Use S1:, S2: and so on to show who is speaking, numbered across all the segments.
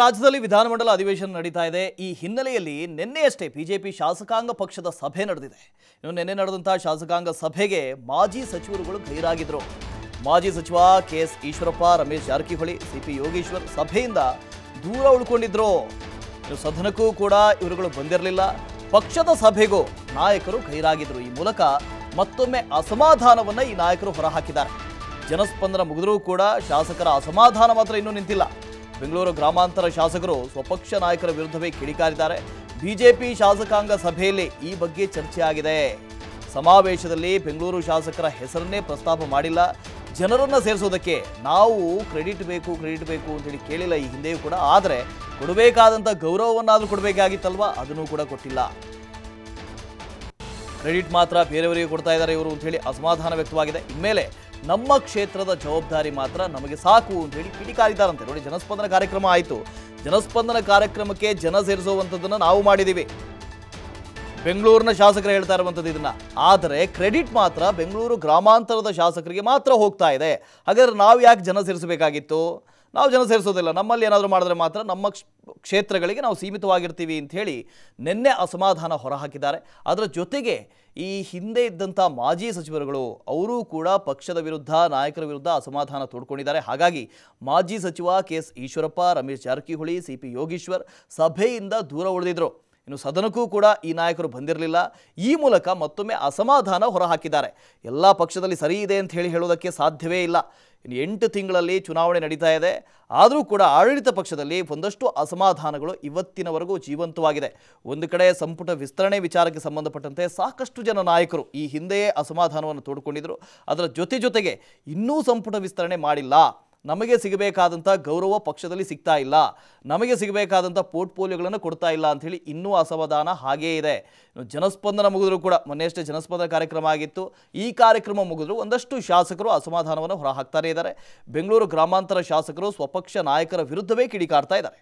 S1: ರಾಜ್ಯದಲ್ಲಿ ವಿಧಾನಮಂಡಲ ಅಧಿವೇಶನ ನಡೀತಾ ಇದೆ ಈ ಹಿನ್ನೆಲೆಯಲ್ಲಿ ನಿನ್ನೆಯಷ್ಟೇ ಬಿಜೆಪಿ ಶಾಸಕಾಂಗ ಪಕ್ಷದ ಸಭೆ ನಡೆದಿದೆ ಇನ್ನು ನಿನ್ನೆ ನಡೆದಂತಹ ಶಾಸಕಾಂಗ ಸಭೆಗೆ ಮಾಜಿ ಸಚಿವರುಗಳು ಗೈರಾಗಿದ್ರು ಮಾಜಿ ಸಚಿವ K S Eshwarappa Ramesh Jarkiholi C P Yogeshwar ಸಭೆಯಿಂದ ದೂರ ಉಳ್ಕೊಂಡಿದ್ರು ಇನ್ನು ಸದನಕ್ಕೂ ಕೂಡ ಇವರುಗಳು ಬಂದಿರಲಿಲ್ಲ ಪಕ್ಷದ ಸಭೆಗೂ ನಾಯಕರು ಗೈರಾಗಿದ್ರು ಈ ಮೂಲಕ ಮತ್ತೊಮ್ಮೆ ಅಸಮಾಧಾನವನ್ನ ಈ ನಾಯಕರು ಹೊರಹಾಕಿದ್ದಾರೆ ಜನಸ್ಪಂದನ ಮುಗಿದರೂ ಕೂಡ ಶಾಸಕರ ಅಸಮಾಧಾನ ಮಾತ್ರ ಇನ್ನೂ ನಿಂತಿಲ್ಲ ಬೆಂಗಳೂರು ಗ್ರಾಮಾಂತರ ಶಾಸಕರು ಸ್ವಪಕ್ಷ ನಾಯಕರ ವಿರುದ್ಧವೇ ಕಿಡಿಕಾರಿದ್ದಾರೆ ಬಿಜೆಪಿ ಶಾಸಕಾಂಗ ಸಭೆಯಲ್ಲಿ ಈ ಬಗ್ಗೆ ಚರ್ಚೆ ಆಗಿದೆ ಸಮಾವೇಶದಲ್ಲಿ ಬೆಂಗಳೂರು ಶಾಸಕರ ಹೆಸರನ್ನೇ ಪ್ರಸ್ತಾಪ ಮಾಡಿಲ್ಲ ಜನರನ್ನ ಸೇರಿಸೋದಕ್ಕೆ ನಾವು ಕ್ರೆಡಿಟ್ ಬೇಕು ಕ್ರೆಡಿಟ್ ಬೇಕು ಅಂತೇಳಿ ಕೇಳಿಲ್ಲ ಈ ಹಿಂದೆಯೂ ಕೂಡ ಆದರೆ ಕೊಡಬೇಕಾದಂಥ ಗೌರವವನ್ನಾದರೂ ಕೊಡಬೇಕಾಗಿತ್ತಲ್ವಾ ಅದನ್ನು ಕೂಡ ಕೊಟ್ಟಿಲ್ಲ ಕ್ರೆಡಿಟ್ ಮಾತ್ರ ಬೇರೆಯವರಿಗೆ ಕೊಡ್ತಾ ಇದ್ದಾರೆ ಇವರು ಅಂತ ಹೇಳಿ ಅಸಮಾಧಾನ ವ್ಯಕ್ತವಾಗಿದೆ ಇನ್ಮೇಲೆ ನಮ್ಮ ಕ್ಷೇತ್ರದ ಜವಾಬ್ದಾರಿ ಮಾತ್ರ ನಮಗೆ ಸಾಕು ಅಂತ ಹೇಳಿ ಕಿಡಿಕಾರಿದ್ದಾರಂತೆ ನೋಡಿ ಜನಸ್ಪಂದನ ಕಾರ್ಯಕ್ರಮ ಆಯಿತು ಜನಸ್ಪಂದನ ಕಾರ್ಯಕ್ರಮಕ್ಕೆ ಜನ ಸೇರಿಸುವಂಥದ್ದನ್ನು ನಾವು ಮಾಡಿದ್ದೀವಿ ಬೆಂಗಳೂರಿನ ಶಾಸಕರು ಹೇಳ್ತಾ ಇರುವಂಥದ್ದು ಇದನ್ನ ಆದರೆ ಕ್ರೆಡಿಟ್ ಮಾತ್ರ ಬೆಂಗಳೂರು ಗ್ರಾಮಾಂತರದ ಶಾಸಕರಿಗೆ ಮಾತ್ರ ಹೋಗ್ತಾ ಇದೆ ಹಾಗಾದ್ರೆ ನಾವು ಯಾಕೆ ಜನ ಸೇರಿಸಬೇಕಾಗಿತ್ತು ನಾವು ಜನ ಸೇರಿಸೋದಿಲ್ಲ ನಮ್ಮಲ್ಲಿ ಏನಾದರೂ ಮಾಡಿದ್ರೆ ಮಾತ್ರ ನಮ್ಮ ಕ್ಷ- ಕ್ಷೇತ್ರಗಳಿಗೆ ನಾವು ಸೀಮಿತವಾಗಿರ್ತೀವಿ ಅಂತ ಹೇಳಿ ನಿನ್ನೆ ಅಸಮಾಧಾನ ಹೊರಹಾಕಿದ್ದಾರೆ ಅದರ ಜೊತೆಗೆ ಈ ಹಿಂದೆ ಇದ್ದಂಥ ಮಾಜಿ ಸಚಿವರುಗಳು ಅವರೂ ಕೂಡ ಪಕ್ಷದ ವಿರುದ್ಧ ನಾಯಕರ ವಿರುದ್ಧ ಅಸಮಾಧಾನ ತೋಡ್ಕೊಂಡಿದ್ದಾರೆ ಹಾಗಾಗಿ ಮಾಜಿ ಸಚಿವ K S Eshwarappa Ramesh Jarkiholi C P Yogeshwar ಸಭೆಯಿಂದ ದೂರ ಉಳಿದಿದ್ರು ಇನ್ನು ಸದನಕ್ಕೂ ಕೂಡ ಈ ನಾಯಕರು ಬಂದಿರಲಿಲ್ಲ ಈ ಮೂಲಕ ಮತ್ತೊಮ್ಮೆ ಅಸಮಾಧಾನ ಹೊರಹಾಕಿದ್ದಾರೆ ಎಲ್ಲ ಪಕ್ಷದಲ್ಲಿ ಸರಿ ಇದೆ ಅಂತ ಹೇಳಿ ಹೇಳೋದಕ್ಕೆ ಸಾಧ್ಯವೇ ಇಲ್ಲ ಇನ್ನು ಎಂಟು ತಿಂಗಳಲ್ಲಿ ಚುನಾವಣೆ ನಡೀತಾ ಇದೆ ಆದರೂ ಕೂಡ ಆಡಳಿತ ಪಕ್ಷದಲ್ಲಿ ಒಂದಷ್ಟು ಅಸಮಾಧಾನಗಳು ಇವತ್ತಿನವರೆಗೂ ಜೀವಂತವಾಗಿದೆ ಒಂದು ಕಡೆ ಸಂಪುಟ ವಿಸ್ತರಣೆ ವಿಚಾರಕ್ಕೆ ಸಂಬಂಧಪಟ್ಟಂತೆ ಸಾಕಷ್ಟು ಜನ ನಾಯಕರು ಈ ಹಿಂದೆಯೇ ಅಸಮಾಧಾನವನ್ನು ತೋಡ್ಕೊಂಡಿದ್ರು ಅದರ ಜೊತೆ ಜೊತೆಗೆ ಇನ್ನೂ ಸಂಪುಟ ವಿಸ್ತರಣೆ ಮಾಡಿಲ್ಲ ನಮಗೆ ಸಿಗಬೇಕಾದಂಥ ಗೌರವ ಪಕ್ಷದಲ್ಲಿ ಸಿಗ್ತಾ ಇಲ್ಲ ನಮಗೆ ಸಿಗಬೇಕಾದಂಥ ಪೋರ್ಟ್ಫೋಲಿಯೋಗಳನ್ನು ಕೊಡ್ತಾ ಇಲ್ಲ ಅಂಥೇಳಿ ಇನ್ನೂ ಅಸಮಾಧಾನ ಹಾಗೇ ಇದೆ ಇನ್ನು ಜನಸ್ಪಂದನ ಮುಗಿದ್ರು ಕೂಡ ಮೊನ್ನೆಯಷ್ಟೇ ಜನಸ್ಪಂದನ ಕಾರ್ಯಕ್ರಮ ಆಗಿತ್ತು ಈ ಕಾರ್ಯಕ್ರಮ ಮುಗಿದ್ರು ಒಂದಷ್ಟು ಶಾಸಕರು ಅಸಮಾಧಾನವನ್ನು ಹೊರಹಾಕ್ತಾನೇ ಇದ್ದಾರೆ ಬೆಂಗಳೂರು ಗ್ರಾಮಾಂತರ ಶಾಸಕರು ಸ್ವಪಕ್ಷ ನಾಯಕರ ವಿರುದ್ಧವೇ ಕಿಡಿಕಾರ್ತಾ ಇದ್ದಾರೆ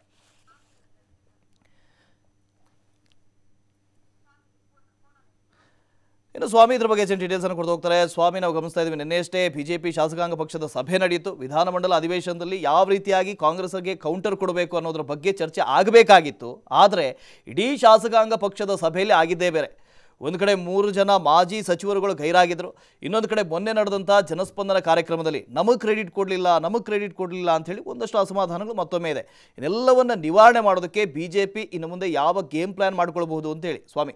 S1: ಇನ್ನು ಸ್ವಾಮಿ ಇದ್ರ ಬಗ್ಗೆ ಹೆಚ್ಚಿನ ಡೀಟೇಲ್ಸ್ ಅನ್ನು ಕೊಡ್ತಾ ಹೋಗ್ತಾರೆ ಸ್ವಾಮಿ ನಾವು ಗಮನಿಸ್ತಾ ಇದ್ದೀವಿ ನಿನ್ನೆಯಷ್ಟೇ ಬಿಜೆಪಿ ಶಾಸಕಾಂಗ ಪಕ್ಷದ ಸಭೆ ನಡೆಯಿತು ವಿಧಾನಮಂಡಲ ಅಧಿವೇಶನದಲ್ಲಿ ಯಾವ ರೀತಿಯಾಗಿ ಕಾಂಗ್ರೆಸ್ಗೆ ಕೌಂಟರ್ ಕೊಡಬೇಕು ಅನ್ನೋದ್ರ ಬಗ್ಗೆ ಚರ್ಚೆ ಆಗಬೇಕಾಗಿತ್ತು ಆದರೆ ಇಡೀ ಶಾಸಕಾಂಗ ಪಕ್ಷದ ಸಭೆಯಲ್ಲಿ ಆಗಿದ್ದೇ ಬೇರೆ ಒಂದು ಕಡೆ ಮೂರು ಜನ ಮಾಜಿ ಸಚಿವರುಗಳು ಗೈರಾಗಿದ್ದರು ಇನ್ನೊಂದು ಕಡೆ ಮೊನ್ನೆ ನಡೆದಂಥ ಜನಸ್ಪಂದನ ಕಾರ್ಯಕ್ರಮದಲ್ಲಿ ನಮಗೆ ಕ್ರೆಡಿಟ್ ಕೊಡಲಿಲ್ಲ ನಮಗೆ ಕ್ರೆಡಿಟ್ ಕೊಡಲಿಲ್ಲ ಅಂಥೇಳಿ ಒಂದಷ್ಟು ಅಸಮಾಧಾನಗಳು ಮತ್ತೊಮ್ಮೆ ಇದೆ ಇದೆಲ್ಲವನ್ನು ನಿವಾರಣೆ ಮಾಡೋದಕ್ಕೆ ಬಿ ಜೆ ಪಿ ಇನ್ನು ಮುಂದೆ ಯಾವ ಗೇಮ್ ಪ್ಲಾನ್ ಮಾಡ್ಕೊಳ್ಬಹುದು ಅಂತೇಳಿ ಸ್ವಾಮಿ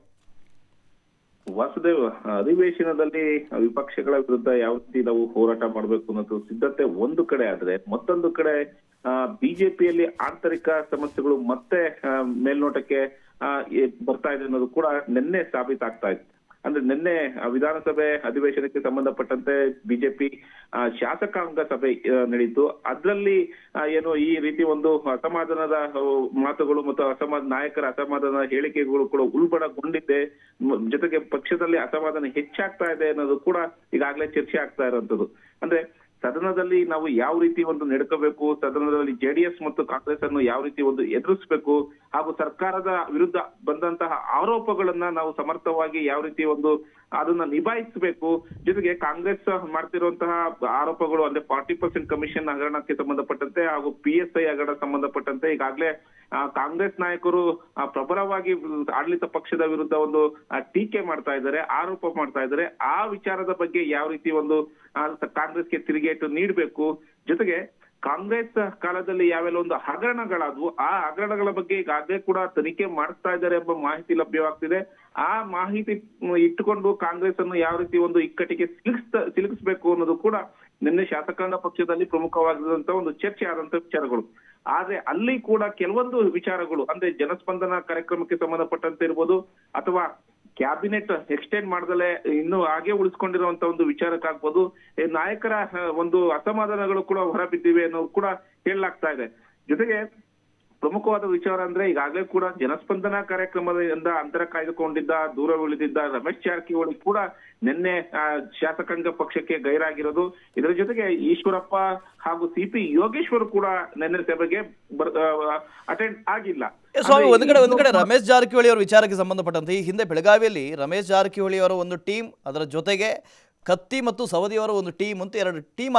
S2: ವಾಸುದೇವ್ ಅಧಿವೇಶನದಲ್ಲಿ ವಿಪಕ್ಷಗಳ ವಿರುದ್ಧ ಯಾವ ರೀತಿ ನಾವು ಹೋರಾಟ ಮಾಡಬೇಕು ಅನ್ನೋದು ಸಿದ್ಧತೆ ಒಂದು ಕಡೆ ಆದ್ರೆ ಮತ್ತೊಂದು ಕಡೆ ಬಿಜೆಪಿಯಲ್ಲಿ ಆಂತರಿಕ ಸಮಸ್ಯೆಗಳು ಮತ್ತೆ ಆ, ಮೇಲ್ನೋಟಕ್ಕೆ ಆ, ಎ- ಬರ್ತಾ ಇದೆ ಅನ್ನೋದು ಕೂಡ ನಿನ್ನೆ ಸಾಬೀತಾಗ್ತಾ ಇತ್ತು ಅಂದ್ರೆ ನಿನ್ನೆ ಆ, ವಿಧಾನಸಭೆ ಅಧಿವೇಶನಕ್ಕೆ ಸಂಬಂಧಪಟ್ಟಂತೆ ಬಿಜೆಪಿ ಶಾಸಕಾಂಗ ಸಭೆ ಆ, ನಡೀತು ಅದ್ರಲ್ಲಿ ಆ, ಏನು ಈ ರೀತಿ ಒಂದು ಅಸಮಾಧಾನದ ಆ, ಮಾತುಗಳು ಮತ್ತು ಅಸಮಾಧಾನ ನಾಯಕರ ಅಸಮಾಧಾನ ಹೇಳಿಕೆಗಳು ಕೂಡ ಉಲ್ಬಣಗೊಂಡಿದೆ ಮ- ಜೊತೆಗೆ ಪಕ್ಷದಲ್ಲಿ ಅಸಮಾಧಾನ ಹೆಚ್ಚಾಗ್ತಾ ಇದೆ ಅನ್ನೋದು ಕೂಡ ಈಗಾಗಲೇ ಚರ್ಚೆ ಆಗ್ತಾ ಇರುವಂತದ್ದು ಅಂದ್ರೆ ಸದನದಲ್ಲಿ ನಾವು ಯಾವ ರೀತಿ ಒಂದು ನಡ್ಕೋಬೇಕು ಸದನದಲ್ಲಿ ಜೆಡಿಎಸ್ ಮತ್ತು ಕಾಂಗ್ರೆಸ್ ಅನ್ನು ಯಾವ ರೀತಿ ಒಂದು ಎದುರಿಸಬೇಕು ಹಾಗೂ ಸರ್ಕಾರದ ವಿರುದ್ಧ ಬಂದಂತಹ ಆರೋಪಗಳನ್ನ ನಾವು ಸಮರ್ಥವಾಗಿ ಯಾವ ರೀತಿ ಒಂದು ಅದನ್ನ ನಿಭಾಯಿಸಬೇಕು ಜೊತೆಗೆ ಕಾಂಗ್ರೆಸ್ ಮಾಡ್ತಿರುವಂತಹ ಆರೋಪಗಳು ಅಂದ್ರೆ ಫಾರ್ಟಿ ಪರ್ಸೆಂಟ್ ಕಮಿಷನ್ ಹಗರಣಕ್ಕೆ ಸಂಬಂಧಪಟ್ಟಂತೆ ಹಾಗೂ ಪಿ ಎಸ್ ಐ ಹಗರಣ ಸಂಬಂಧಪಟ್ಟಂತೆ ಈಗಾಗಲೇ ಆ, ಕಾಂಗ್ರೆಸ್ ನಾಯಕರು ಆ, ಪ್ರಬಲವಾಗಿ ಆಡಳಿತ ಪಕ್ಷದ ವಿರುದ್ಧ ಒಂದು ಆ, ಟೀಕೆ ಮಾಡ್ತಾ ಇದ್ದಾರೆ ಆರೋಪ ಮಾಡ್ತಾ ಇದ್ದಾರೆ ಆ ವಿಚಾರದ ಬಗ್ಗೆ ಯಾವ ರೀತಿ ಒಂದು ಆ, ಕಾಂಗ್ರೆಸ್ಗೆ ತಿರುಗೇಟು ನೀಡಬೇಕು ಜೊತೆಗೆ ಕಾಂಗ್ರೆಸ್ ಕಾಲದಲ್ಲಿ ಯಾವೆಲ್ಲ ಒಂದು ಹಗರಣಗಳಾದ್ವು ಆ ಹಗರಣಗಳ ಬಗ್ಗೆ ಈಗಾಗಲೇ ಕೂಡ ತನಿಖೆ ಮಾಡಿಸ್ತಾ ಇದ್ದಾರೆ ಎಂಬ ಮಾಹಿತಿ ಲಭ್ಯವಾಗ್ತಿದೆ ಆ ಮಾಹಿತಿ ಮ್, ಇಟ್ಟುಕೊಂಡು ಕಾಂಗ್ರೆಸ್ ಅನ್ನು ಯಾವ ರೀತಿ ಒಂದು ಇಕ್ಕಟ್ಟಿಗೆ ಸಿಲುಕಿಸ್ತ ಸಿಲುಕಿಸ್ಬೇಕು ಅನ್ನೋದು ಕೂಡ ನಿನ್ನೆ ಶಾಸಕಾಂಗ ಪಕ್ಷದಲ್ಲಿ ಪ್ರಮುಖವಾಗಿರುವಂತ ಒಂದು ಚರ್ಚೆ ಆದಂತ ವಿಚಾರಗಳು ಆದ್ರೆ ಅಲ್ಲಿ ಕೂಡ ಕೆಲವೊಂದು ವಿಚಾರಗಳು ಅಂದ್ರೆ ಜನಸ್ಪಂದನ ಕಾರ್ಯಕ್ರಮಕ್ಕೆ ಸಂಬಂಧಪಟ್ಟಂತೆ ಇರ್ಬೋದು ಅಥವಾ ಕ್ಯಾಬಿನೆಟ್ ಎಕ್ಸ್ಟೆಂಡ್ ಮಾಡದಲೆ ಇನ್ನು ಹಾಗೆ ಉಳಿಸ್ಕೊಂಡಿರುವಂತ ಒಂದು ವಿಚಾರಕ್ಕಾಗ್ಬೋದು ಈ ನಾಯಕರ ಆ, ಒಂದು ಅಸಮಾಧಾನಗಳು ಕೂಡ ಹೊರಬಿದ್ದಿವೆ ಅನ್ನೋದು ಕೂಡ ಹೇಳಲಾಗ್ತಾ ಇದೆ ಜೊತೆಗೆ ಪ್ರಮುಖವಾದ ವಿಚಾರ ಅಂದ್ರೆ ಈಗಾಗಲೇ ಕೂಡ ಜನಸ್ಪಂದನ ಕಾರ್ಯಕ್ರಮದಿಂದ ಅಂತರ ಕಾಯ್ದುಕೊಂಡಿದ್ದ ದೂರ ಉಳಿದಿದ್ದ ರಮೇಶ್ ಜಾರಕಿಹೊಳಿ ಕೂಡ ನಿನ್ನೆ ಆ, ಶಾಸಕಾಂಗ ಪಕ್ಷಕ್ಕೆ ಗೈರಾಗಿರೋದು ಇದರ ಜೊತೆಗೆ ಈಶ್ವರಪ್ಪ ಹಾಗೂ ಸಿ ಪಿ ಯೋಗೇಶ್ವರ್ ಕೂಡ ನಿನ್ನೆ ಸಭೆಗೆ ಅಟೆಂಡ್ ಆಗಿಲ್ಲ
S1: ಏ, ಸ್ವಾಮಿ
S2: ಅಂದ್ರೆ
S1: ಒಂದು ಕಡೆ ಒಂದು ಕಡೆ
S2: ಇದು-
S1: ರಮೇಶ್ ಜಾರಕಿಹೊಳಿ ಅವರ ವಿಚಾರಕ್ಕೆ ಸಂಬಂಧಪಟ್ಟಂತೆ ಈ ಹಿಂದೆ ಬೆಳಗಾವಿಯಲ್ಲಿ ರಮೇಶ್ ಜಾರಕಿಹೊಳಿ ಅವರ ಒಂದು ಟೀಮ್ ಅದರ ಜೊತೆಗೆ ಕತ್ತಿ ಮತ್ತು ಸವದಿಯವರ ಒಂದು ಟೀಮ್ ಅಂತ ಎರಡು ಟೀಮ್ ಆಗಿತ್ತು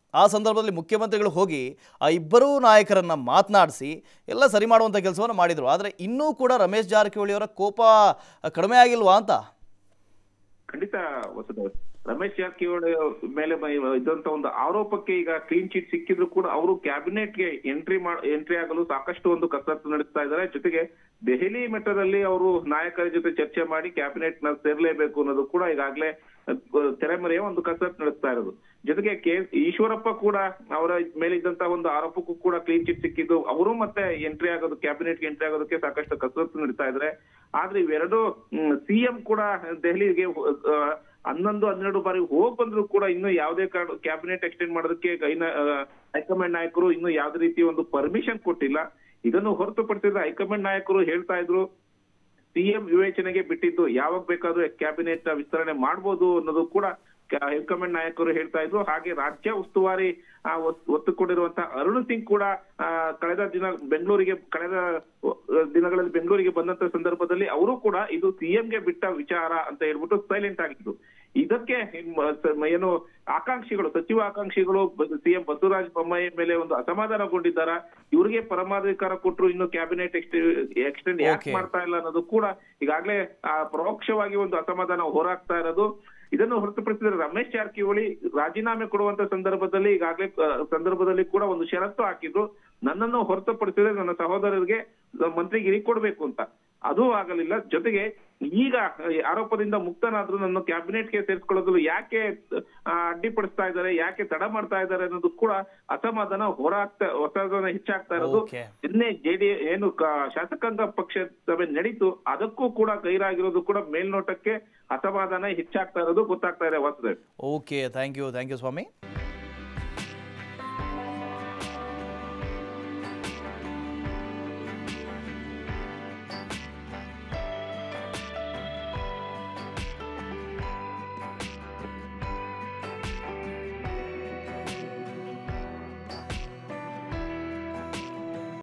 S1: ಆ ಸಂದರ್ಭದಲ್ಲಿ ಮುಖ್ಯಮಂತ್ರಿಗಳು ಹೋಗಿ ಆ ಇಬ್ಬರೂ ನಾಯಕರನ್ನ ಮಾತನಾಡಿಸಿ ಎಲ್ಲ ಸರಿ ಮಾಡುವಂಥ ಕೆಲಸವನ್ನು ಮಾಡಿದರು ಆದರೆ ಇನ್ನೂ ಕೂಡ ರಮೇಶ್ ಜಾರಕಿಹೊಳಿ ಅವರ ಕೋಪ ಕಡಿಮೆ ಆಗಿಲ್ವಾ ಅಂತ
S2: ಖಂಡಿತ ವಸುದೇವ್ ರಮೇಶ್ ಜಾರಕಿಹೊಳಿ ಮೇಲೆ ಬ- ಇದ್ದಂತ ಒಂದು ಆರೋಪಕ್ಕೆ ಈಗ ಕ್ಲೀನ್ ಚಿಟ್ ಸಿಕ್ಕಿದ್ರು ಕೂಡ ಅವರು ಕ್ಯಾಬಿನೆಟ್ಗೆ ಎಂಟ್ರಿ ಮಾಡ ಎಂಟ್ರಿ ಆಗಲು ಸಾಕಷ್ಟು ಒಂದು ಕಸರತ್ತು ನಡೆಸ್ತಾ ಇದ್ದಾರೆ ಜೊತೆಗೆ ದೆಹಲಿ ಮಟ್ಟದಲ್ಲಿ ಅವರು ನಾಯಕರ ಜೊತೆ ಚರ್ಚೆ ಮಾಡಿ ಕ್ಯಾಬಿನೆಟ್ ನ ಸೇರ್ಲೇಬೇಕು ಅನ್ನೋದು ಕೂಡ ಈಗಾಗಲೇ ಅಹ್, ತೆರೆಮರೆಯ ಒಂದು ಕಸರತ್ತು ನಡೆಸ್ತಾ ಇರೋದು ಜೊತೆಗೆ ಕೆ ಈಶ್ವರಪ್ಪ ಕೂಡ ಅವರ ಮೇಲೆ ಇದ್ದಂತಹ ಒಂದು ಆರೋಪಕ್ಕೂ ಕೂಡ ಕ್ಲೀನ್ ಚಿಟ್ ಸಿಕ್ಕಿದ್ದು ಅವರು ಮತ್ತೆ ಎಂಟ್ರಿ ಆಗೋದು ಕ್ಯಾಬಿನೆಟ್ಗೆ ಎಂಟ್ರಿ ಆಗೋದಕ್ಕೆ ಸಾಕಷ್ಟು ಕಸರತ್ತು ನಡೀತಾ ಇದ್ದಾರೆ ಆದ್ರೆ ಇವೆರಡು ಸಿಎಂ ಕೂಡ ದೆಹಲಿಗೆ ಹೊ- ಆ, ಹನ್ನೊಂದು ಹನ್ನೆರಡು ಬಾರಿ ಹೋಗ್ ಬಂದ್ರು ಕೂಡ ಇನ್ನು ಯಾವುದೇ ಕಾರಣ ಕ್ಯಾಬಿನೆಟ್ ಎಕ್ಸ್ಟೆಂಡ್ ಮಾಡೋದಕ್ಕೆ ಕೈನ ಹೈಕಮಾಂಡ್ ನಾಯಕರು ಇನ್ನು ಯಾವುದೇ ರೀತಿ ಒಂದು ಪರ್ಮಿಷನ್ ಕೊಟ್ಟಿಲ್ಲ ಇದನ್ನು ಹೊರತುಪಡಿಸಿದ್ರೆ ಹೈಕಮಾಂಡ್ ನಾಯಕರು ಹೇಳ್ತಾ ಇದ್ರು ಸಿಎಂ ವಿವೇಚನೆಗೆ ಬಿಟ್ಟಿದ್ದು ಯಾವಾಗ ಬೇಕಾದ್ರೂ ಕ್ಯಾಬಿನೆಟ್ ವಿಸ್ತರಣೆ ಮಾಡ್ಬೋದು ಅನ್ನೋದು ಕೂಡ ಕ- ಹೈಕಮಾಂಡ್ ನಾಯಕರು ಹೇಳ್ತಾ ಇದ್ರು ಹಾಗೆ ರಾಜ್ಯ ಉಸ್ತುವಾರಿ ಆ, ಒತ್- ಒತ್ತು ಕೊಟ್ಟಿರುವಂತಹ ಅರುಣ್ ಸಿಂಗ್ ಕೂಡ ಆ, ಕಳೆದ ದಿನ ಬೆಂಗಳೂರಿಗೆ ಕಳೆದ ಅಹ್, ದಿನಗಳಲ್ಲಿ ಬೆಂಗಳೂರಿಗೆ ಬಂದಂತ ಸಂದರ್ಭದಲ್ಲಿ ಅವರು ಕೂಡ ಇದು ಸಿಎಂಗೆ ಬಿಟ್ಟ ವಿಚಾರ ಅಂತ ಹೇಳ್ಬಿಟ್ಟು ಸೈಲೆಂಟ್ ಆಗಿದ್ರು ಇದಕ್ಕೆ ಮ- ಸ- ಏನು ಆಕಾಂಕ್ಷಿಗಳು ಸಚಿವ ಆಕಾಂಕ್ಷಿಗಳು ಸಿಎಂ ಬಸವರಾಜ ಬೊಮ್ಮಾಯಿ ಮೇಲೆ ಒಂದು ಅಸಮಾಧಾನಗೊಂಡಿದ್ದಾರ ಇವ್ರಿಗೆ ಪರಮಾಧಿಕಾರ ಕೊಟ್ಟರು ಇನ್ನು ಕ್ಯಾಬಿನೆಟ್ ಎಕ್ಸ್ಟೆಂಡ್ ಯಾಕೆ
S1: Okay.
S2: ಮಾಡ್ತಾ ಇಲ್ಲ ಅನ್ನೋದು ಕೂಡ ಈಗಾಗಲೇ ಆ, ಪರೋಕ್ಷವಾಗಿ ಒಂದು ಅಸಮಾಧಾನ ಹೋರಾಗ್ತಾ ಇರೋದು ಇದನ್ನು ಹೊರತುಪಡಿಸಿದ್ರೆ ರಮೇಶ್ ಜಾರಕಿಹೊಳಿ ರಾಜೀನಾಮೆ ಕೊಡುವಂತ ಸಂದರ್ಭದಲ್ಲಿ ಈಗಾಗಲೇ ಆ, ಸಂದರ್ಭದಲ್ಲಿ ಕೂಡ ಒಂದು ಷರತ್ತು ಹಾಕಿದ್ರು ನನ್ನನ್ನು ಹೊರತುಪಡಿಸಿದ್ರೆ ನನ್ನ ಸಹೋದರರಿಗೆ ಮಂತ್ರಿಗಿರಿ ಕೊಡ್ಬೇಕು ಅಂತ ಅದು ಆಗಲಿಲ್ಲ ಜೊತೆಗೆ ಈಗ ಈ ಆರೋಪದಿಂದ ಮುಕ್ತನಾದ್ರೂ ನನ್ನ ಕ್ಯಾಬಿನೆಟ್ಗೆ ಸೇರಿಸ್ಕೊಳ್ಳೋದು ಯಾಕೆ ಆ, ಅಡ್ಡಿಪಡಿಸ್ತಾ ಇದ್ದಾರೆ ಯಾಕೆ ತಡ ಮಾಡ್ತಾ ಇದ್ದಾರೆ ಅನ್ನೋದು ಕೂಡ ಅಸಮಾಧಾನ ಹೊರಾಗ್ತಾ ಅಸಮಾಧಾನ ಹೆಚ್ಚಾಗ್ತಾ ಇರೋದು
S1: Okay.
S2: ನಿನ್ನೆ ಜೆಡಿ ಏನು ಕ- ಶಾಸಕಾಂಗ ಪಕ್ಷ ಸಭೆ ನಡೀತು ಅದಕ್ಕೂ ಕೂಡ ಗೈರಾಗಿರೋದು ಕೂಡ ಮೇಲ್ನೋಟಕ್ಕೆ ಅಸಮಾಧಾನ ಹೆಚ್ಚಾಗ್ತಾ ಇರೋದು ಗೊತ್ತಾಗ್ತಾ ಇದೆ Vasudev
S1: okay thank you thank you Swami